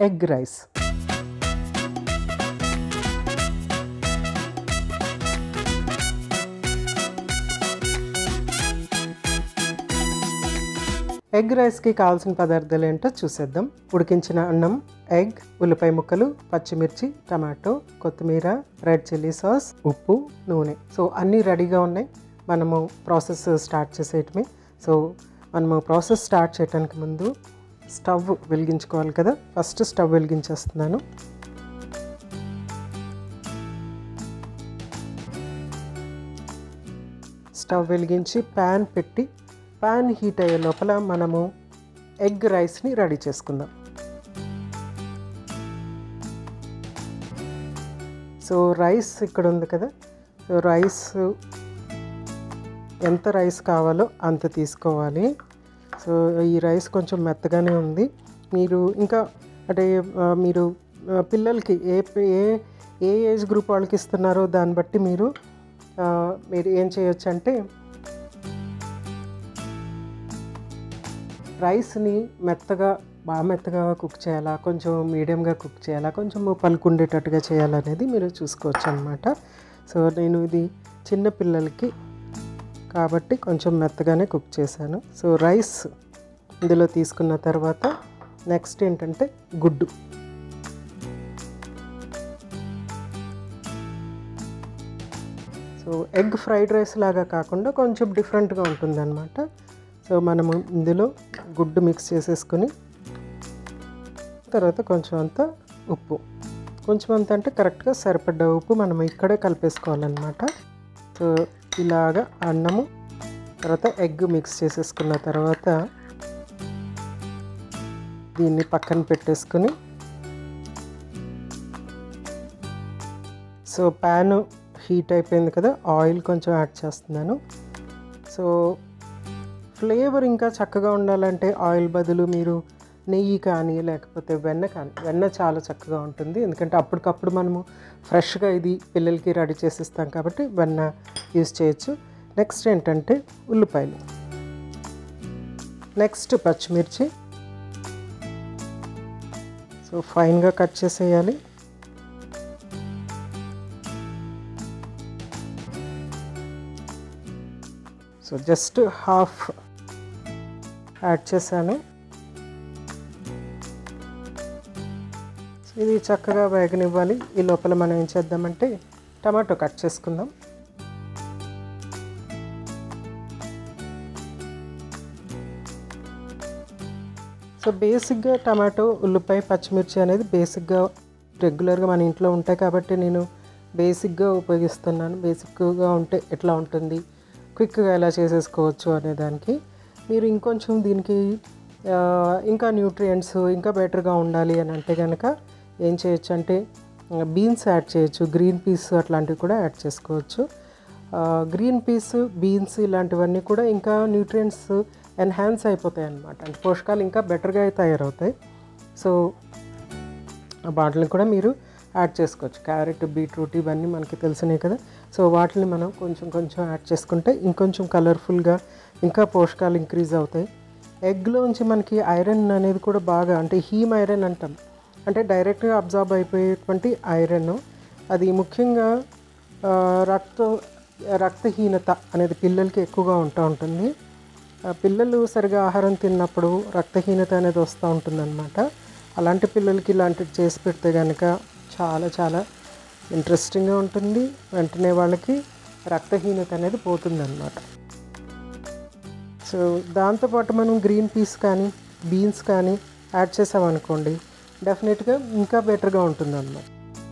egg rice egg రైస్కి కావాల్సిన పదార్థాలు ఏంటో చూసేద్దాం ఉడికించిన అన్నం ఎగ్ ఉల్లిపాయ ముక్కలు పచ్చిమిర్చి టమాటో కొత్తిమీర రెడ్ చిల్లీ సాస్ ఉప్పు నూనె సో అన్నీ రెడీగా ఉన్నాయి మనము ప్రాసెస్ స్టార్ట్ చేసేయటమే సో మనము ప్రాసెస్ స్టార్ట్ చేయడానికి ముందు స్టవ్ వెలిగించుకోవాలి కదా ఫస్ట్ స్టవ్ వెలిగించేస్తున్నాను స్టవ్ వెలిగించి ప్యాన్ పెట్టి ప్యాన్ హీట్ అయ్యే లోపల మనము ఎగ్ రైస్ని రెడీ చేసుకుందాం సో రైస్ ఇక్కడ ఉంది కదా సో రైస్ ఎంత రైస్ కావాలో అంత తీసుకోవాలి సో ఈ రైస్ కొంచెం మెత్తగానే ఉంది మీరు ఇంకా అంటే ఆ, మీరు ఆ, పిల్లలకి ఏ ఏ ఏ ఏజ్ గ్రూప్ వాళ్ళకి ఇస్తున్నారో దాన్ని బట్టి మీరు ఆ, మీరు ఏం చేయొచ్చు అంటే రైస్ని మెత్తగా బాగా మెత్తగా కుక్ చేయాలా కొంచెం మీడియంగా కుక్ చేయాలా కొంచెం పలుకుండేటట్టుగా చేయాలనేది మీరు చూసుకోవచ్చు అనమాట సో నేను ఇది చిన్న పిల్లలకి కాబట్టి కొంచెం మెత్తగానే కుక్ చేశాను సో రైస్ ఇందులో తీసుకున్న తర్వాత నెక్స్ట్ ఏంటంటే గుడ్డు సో ఎగ్ ఫ్రైడ్ రైస్ లాగా కాకుండా కొంచెం డిఫరెంట్గా ఉంటుందన్నమాట సో మనము ఇందులో గుడ్డు మిక్స్ చేసేసుకొని తర్వాత కొంచెం అంత ఉప్పు కొంచెం అంత అంటే కరెక్ట్గా సరిపడ్డ ఉప్పు మనం ఇక్కడే కలిపేసుకోవాలన్నమాట సో ఇలాగా అన్నము తర్వాత ఎగ్ మిక్స్ చేసేసుకున్న తర్వాత దీన్ని పక్కన పెట్టేసుకుని సో ప్యాన్ హీట్ అయిపోయింది కదా ఆయిల్ కొంచెం యాడ్ చేస్తున్నాను సో ఫ్లేవర్ ఇంకా చక్కగా ఉండాలంటే ఆయిల్ బదులు మీరు నెయ్యి కానీ లేకపోతే వెన్న కానీ వెన్న చాలా చక్కగా ఉంటుంది ఎందుకంటే అప్పటికప్పుడు మనము ఫ్రెష్గా ఇది పిల్లలకి రెడీ చేసిస్తాం కాబట్టి వెన్న యూజ్ చేయొచ్చు నెక్స్ట్ ఏంటంటే ఉల్లిపాయలు నెక్స్ట్ పచ్చిమిర్చి సో ఫైన్గా కట్ చేసేయాలి సో జస్ట్ హాఫ్ యాడ్ చేశాను ఇది చక్కగా వేగనివ్వాలి ఈ లోపల మనం ఏం చేద్దామంటే టమాటో కట్ చేసుకుందాం సో బేసిక్గా టమాటో ఉల్లిపాయ పచ్చిమిర్చి అనేది బేసిక్గా రెగ్యులర్గా మన ఇంట్లో ఉంటాయి కాబట్టి నేను బేసిక్గా ఉపయోగిస్తున్నాను బేసిక్గా ఉంటే ఎట్లా ఉంటుంది క్విక్గా ఎలా చేసేసుకోవచ్చు అనే దానికి మీరు ఇంకొంచెం దీనికి ఆ, ఇంకా న్యూట్రియంట్స్ ఇంకా బెటర్గా ఉండాలి అని అంటే కనుక ఏం చేయొచ్చు అంటే బీన్స్ యాడ్ చేయొచ్చు గ్రీన్ పీస్ అట్లాంటివి కూడా యాడ్ చేసుకోవచ్చు గ్రీన్ పీస్ బీన్స్ ఇలాంటివన్నీ కూడా ఇంకా న్యూట్రియంట్స్ ఎన్హాన్స్ అయిపోతాయి అన్నమాట అంటే పోషకాలు ఇంకా బెటర్గా తయారవుతాయి సో వాటిని కూడా మీరు యాడ్ చేసుకోవచ్చు క్యారెట్ బీట్రూట్ ఇవన్నీ మనకి తెలిసినాయి కదా సో వాటిని మనం కొంచెం కొంచెం యాడ్ చేసుకుంటే ఇంకొంచెం కలర్ఫుల్గా ఇంకా పోషకాలు ఇంక్రీజ్ అవుతాయి ఎగ్లోంచి మనకి ఐరన్ అనేది కూడా బాగా అంటే హీమ్ ఐరన్ అంటాం అంటే డైరెక్ట్గా అబ్జార్బ్ అయిపోయేటువంటి ఐరన్ అది ముఖ్యంగా ఆ, రక్త రక్తహీనత అనేది పిల్లలకి ఎక్కువగా ఉంటూ ఉంటుంది ఆ, పిల్లలు సరిగా ఆహారం తిన్నప్పుడు రక్తహీనత అనేది వస్తూ ఉంటుందన్నమాట అలాంటి పిల్లలకి ఇలాంటివి చేసి పెడితే కనుక చాలా చాలా ఇంట్రెస్టింగ్గా ఉంటుంది వెంటనే వాళ్ళకి రక్తహీనత అనేది పోతుందన్నమాట సో దాంతోపాటు మనం గ్రీన్ పీస్ కానీ బీన్స్ కానీ యాడ్ చేసామనుకోండి డెఫినెట్గా ఇంకా బెటర్గా ఉంటుందన్నమాట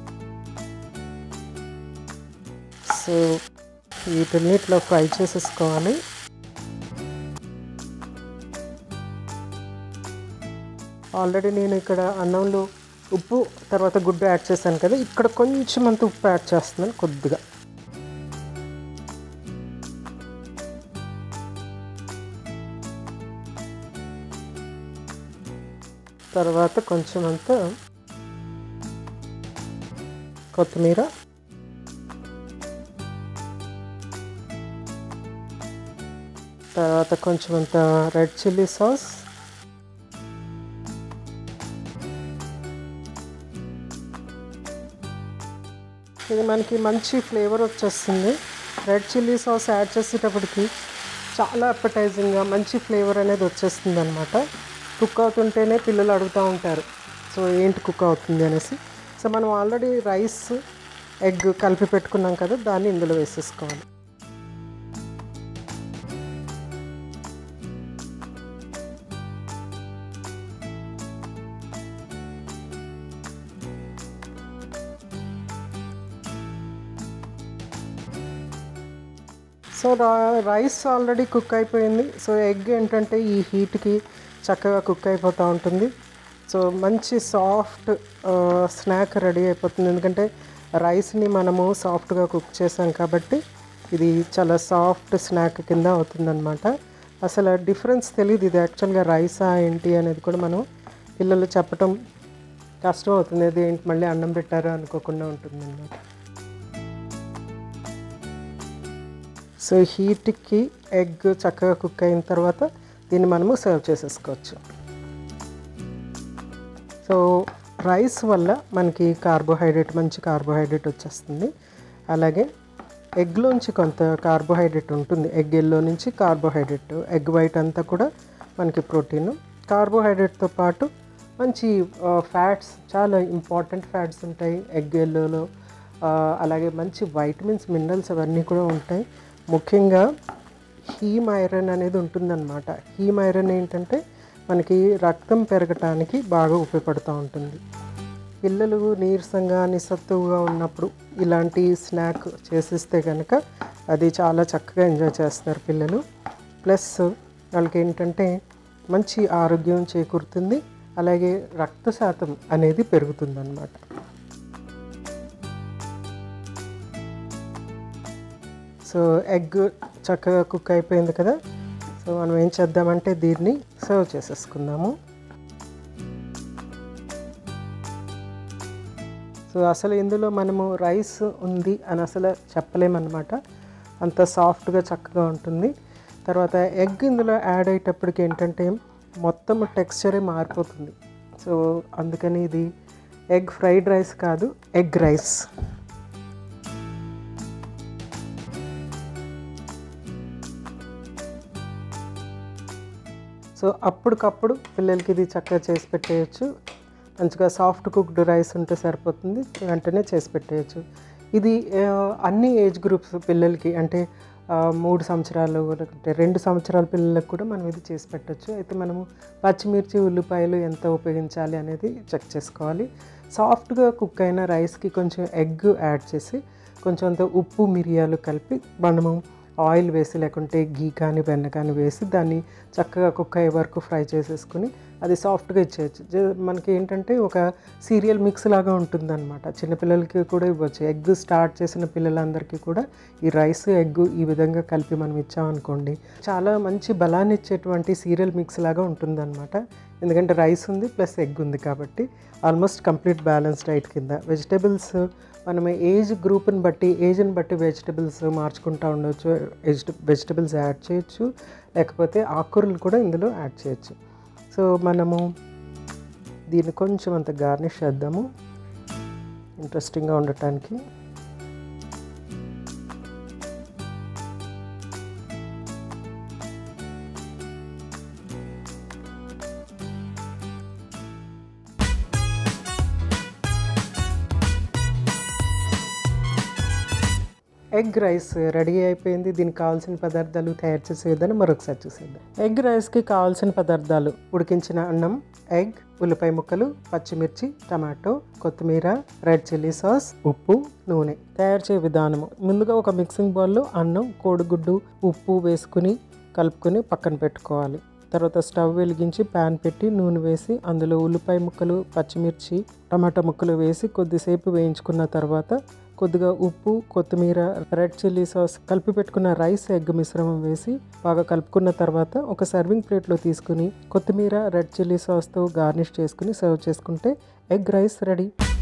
సో వీటిని ఇట్లా ఫ్రై చేసేసుకోవాలి ఆల్రెడీ నేను ఇక్కడ అన్నంలో ఉప్పు తర్వాత గుడ్డు యాడ్ చేశాను కదా ఇక్కడ కొంచెం అంత ఉప్పు యాడ్ చేస్తున్నాను కొద్దిగా తర్వాత కొంచెం అంత కొత్తిమీర తర్వాత కొంచెం అంత రెడ్ చిల్లీ సాస్ ఇది మనకి మంచి ఫ్లేవర్ వచ్చేస్తుంది రెడ్ చిల్లీ సాస్ యాడ్ చేసేటప్పటికి చాలా అప్పటైజింగ్గా మంచి ఫ్లేవర్ అనేది వచ్చేస్తుంది అనమాట కుక్ అవుతుంటేనే పిల్లలు అడుగుతూ ఉంటారు సో ఏంటి కుక్ అవుతుంది అనేసి సో మనం ఆల్రెడీ రైస్ ఎగ్ కలిపి పెట్టుకున్నాం కదా దాన్ని ఇందులో వేసేసుకోవాలి సో రా- రైస్ ఆల్రెడీ కుక్ అయిపోయింది సో ఎగ్ ఏంటంటే ఈ హీట్కి చక్కగా కుక్ అయిపోతూ ఉంటుంది సో మంచి సాఫ్ట్ స్నాక్ రెడీ అయిపోతుంది ఎందుకంటే రైస్ని మనము సాఫ్ట్గా కుక్ చేసాం కాబట్టి ఇది చాలా సాఫ్ట్ స్నాక్ కింద అవుతుందన్నమాట అసలు డిఫరెన్స్ తెలియదు ఇది యాక్చువల్గా రైసా ఏంటి అనేది కూడా మనం పిల్లలు చెప్పటం కష్టం అవుతుంది ఇది ఏంటి మళ్ళీ అన్నం పెట్టారా అనుకోకుండా ఉంటుంది అన్నమాట సో హీట్కి ఎగ్ చక్కగా కుక్ అయిన తర్వాత దీన్ని మనము సర్వ్ చేసేసుకోవచ్చు సో రైస్ వల్ల మనకి కార్బోహైడ్రేట్ మంచి కార్బోహైడ్రేట్ వచ్చేస్తుంది అలాగే ఎగ్లోంచి కొంత కార్బోహైడ్రేట్ ఉంటుంది ఎగ్ ఎల్లో నుంచి కార్బోహైడ్రేట్ ఎగ్ వైట్ అంతా కూడా మనకి ప్రోటీన్ కార్బోహైడ్రేట్తో పాటు మంచి ఫ్యాట్స్ చాలా ఇంపార్టెంట్ ఫ్యాట్స్ ఉంటాయి ఎగ్ ఎల్లోలో అలాగే మంచి వైటమిన్స్ మినరల్స్ అవన్నీ కూడా ఉంటాయి ముఖ్యంగా హీమ్ ఐరన్ అనేది ఉంటుందన్నమాట హీమ్ ఐరన్ ఏంటంటే మనకి రక్తం పెరగటానికి బాగా ఉపయోగపడుతూ ఉంటుంది పిల్లలు నీరసంగా నిస్సత్తువుగా ఉన్నప్పుడు ఇలాంటి స్నాక్ చేసిస్తే కనుక అది చాలా చక్కగా ఎంజాయ్ చేస్తారు పిల్లలు ప్లస్ వాళ్ళకి ఏంటంటే మంచి ఆరోగ్యం చేకూరుతుంది అలాగే రక్త శాతం అనేది పెరుగుతుందన్నమాట సో ఎగ్ చక్కగా కుక్ అయిపోయింది కదా సో మనం ఏం చేద్దామంటే దీన్ని సర్వ్ చేసేసుకుందాము సో అసలు ఇందులో మనము రైస్ ఉంది అని అసలు చెప్పలేమన్నమాట అంత సాఫ్ట్గా చక్కగా ఉంటుంది తర్వాత ఎగ్ ఇందులో యాడ్ అయ్యేటప్పటికి ఏంటంటే మొత్తం టెక్స్చరే మారిపోతుంది సో అందుకని ఇది ఎగ్ ఫ్రైడ్ రైస్ కాదు ఎగ్ రైస్ సో అప్పటికప్పుడు పిల్లలకి ఇది చక్కగా చేసి పెట్టేయచ్చు మంచిగా సాఫ్ట్ కుక్డ్ రైస్ ఉంటే సరిపోతుంది వెంటనే చేసి పెట్టేయచ్చు ఇది ఆ, అన్ని ఏజ్ గ్రూప్స్ పిల్లలకి అంటే ఆ, మూడు సంవత్సరాలు లేకుంటే రెండు సంవత్సరాల పిల్లలకు కూడా మనం ఇది చేసి పెట్టచ్చు అయితే మనము పచ్చిమిర్చి ఉల్లిపాయలు ఎంత ఉపయోగించాలి అనేది చెక్ చేసుకోవాలి సాఫ్ట్గా కుక్ అయిన రైస్కి కొంచెం ఎగ్ యాడ్ చేసి కొంచెం అంత ఉప్పు మిరియాలు కలిపి మనము ఆయిల్ వేసి లేకుంటే గీ కానీ వెన్న కానీ వేసి దాన్ని చక్కగా కుక్ అయ్యే వరకు ఫ్రై చేసేసుకుని అది సాఫ్ట్గా ఇచ్చేయచ్చు జ- మనకి ఏంటంటే ఒక సీరియల్ మిక్స్ లాగా ఉంటుందన్నమాట చిన్నపిల్లలకి కూడా ఇవ్వచ్చు ఎగ్ స్టార్ట్ చేసిన పిల్లలందరికీ కూడా ఈ రైస్ ఎగ్ ఈ విధంగా కలిపి మనం ఇచ్చామనుకోండి చాలా మంచి బలాన్ని ఇచ్చేటువంటి సీరియల్ మిక్స్ లాగా ఉంటుందన్నమాట ఎందుకంటే రైస్ ఉంది ప్లస్ ఎగ్ ఉంది కాబట్టి ఆల్మోస్ట్ కంప్లీట్ బ్యాలెన్స్ డైట్ కింద వెజిటేబుల్స్ మనం ఏజ్ గ్రూప్ని బట్టి ఏజ్ని బట్టి వెజిటబుల్స్ మార్చుకుంటూ ఉండవచ్చు వెజిటబుల్స్ యాడ్ చేయొచ్చు లేకపోతే ఆకుకూరలు కూడా ఇందులో యాడ్ చేయొచ్చు సో మనము దీన్ని కొంచెం అంత గార్నిష్ చేద్దాము ఇంట్రెస్టింగ్గా ఉండటానికి ఎగ్ రైస్ రెడీ అయిపోయింది దీనికి కావాల్సిన పదార్థాలు తయారు చేసే విధానం మరొకసారి చూసేద్దాం ఎగ్ రైస్కి కావాల్సిన పదార్థాలు ఉడికించిన అన్నం ఎగ్ ఉల్లిపాయ ముక్కలు పచ్చిమిర్చి టమాటో కొత్తిమీర రెడ్ చిల్లీ సాస్ ఉప్పు నూనె తయారు చేసే విధానము ముందుగా ఒక మిక్సింగ్ బౌల్లో అన్నం కోడిగుడ్డు ఉప్పు వేసుకుని కలుపుకొని పక్కన పెట్టుకోవాలి తర్వాత స్టవ్ వెలిగించి ప్యాన్ పెట్టి నూనె వేసి అందులో ఉల్లిపాయ ముక్కలు పచ్చిమిర్చి టమాటా ముక్కలు వేసి కొద్దిసేపు వేయించుకున్న తర్వాత కొద్దిగా ఉప్పు కొత్తిమీర రెడ్ చిల్లీ సాస్ కలిపి పెట్టుకున్న రైస్ ఎగ్ మిశ్రమం వేసి బాగా కలుపుకున్న తర్వాత ఒక సర్వింగ్ ప్లేట్లో తీసుకుని కొత్తిమీర రెడ్ చిల్లీ సాస్తో గార్నిష్ చేసుకుని సర్వ్ చేసుకుంటే ఎగ్ రైస్ రెడీ